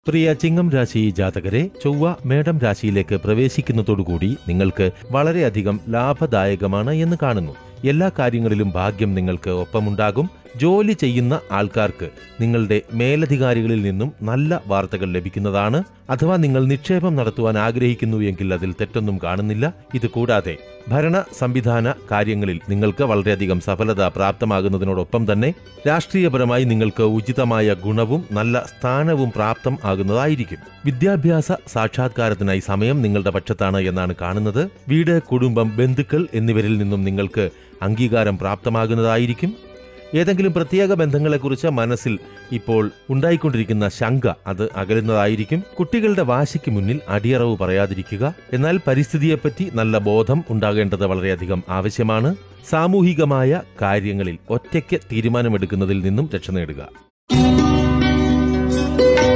പ്രിയ ചിങ്ങം രാശി ജാതകരെ ചൊവ്വ മേടം രാശിയിലേക്ക് പ്രവേശിക്കുന്നതോടുകൂടി നിങ്ങൾക്ക് വളരെയധികം ലാഭദായകമാണ് എന്ന് കാണുന്നു എല്ലാ കാര്യങ്ങളിലും ഭാഗ്യം നിങ്ങൾക്ക് ഒപ്പമുണ്ടാകും ജോലി ചെയ്യുന്ന ആൾക്കാർക്ക് നിങ്ങളുടെ മേലധികാരികളിൽ നിന്നും നല്ല വാർത്തകൾ ലഭിക്കുന്നതാണ് അഥവാ നിങ്ങൾ നിക്ഷേപം നടത്തുവാൻ ആഗ്രഹിക്കുന്നു എങ്കിൽ അതിൽ തെറ്റൊന്നും കാണുന്നില്ല ഇത് കൂടാതെ ഭരണ സംവിധാന കാര്യങ്ങളിൽ നിങ്ങൾക്ക് വളരെയധികം സഫലത പ്രാപ്തമാകുന്നതിനോടൊപ്പം തന്നെ രാഷ്ട്രീയപരമായി നിങ്ങൾക്ക് ഉചിതമായ ഗുണവും നല്ല സ്ഥാനവും പ്രാപ്തം ആകുന്നതായിരിക്കും വിദ്യാഭ്യാസ സാക്ഷാത്കാരത്തിനായി സമയം നിങ്ങളുടെ പക്ഷത്താണ് എന്നാണ് കാണുന്നത് വീട് കുടുംബം ബന്ധുക്കൾ എന്നിവരിൽ നിന്നും നിങ്ങൾക്ക് അംഗീകാരം പ്രാപ്തമാകുന്നതായിരിക്കും ഏതെങ്കിലും പ്രത്യേക ബന്ധങ്ങളെക്കുറിച്ച് മനസ്സിൽ ഇപ്പോൾ ഉണ്ടായിക്കൊണ്ടിരിക്കുന്ന ശങ്ക അത് അകലുന്നതായിരിക്കും കുട്ടികളുടെ വാശിക്ക് മുന്നിൽ അടിയറവ് പറയാതിരിക്കുക എന്നാൽ പരിസ്ഥിതിയെപ്പറ്റി നല്ല ബോധം ഉണ്ടാകേണ്ടത് വളരെയധികം ആവശ്യമാണ് സാമൂഹികമായ കാര്യങ്ങളിൽ ഒറ്റയ്ക്ക് തീരുമാനമെടുക്കുന്നതിൽ നിന്നും രക്ഷ നേടുക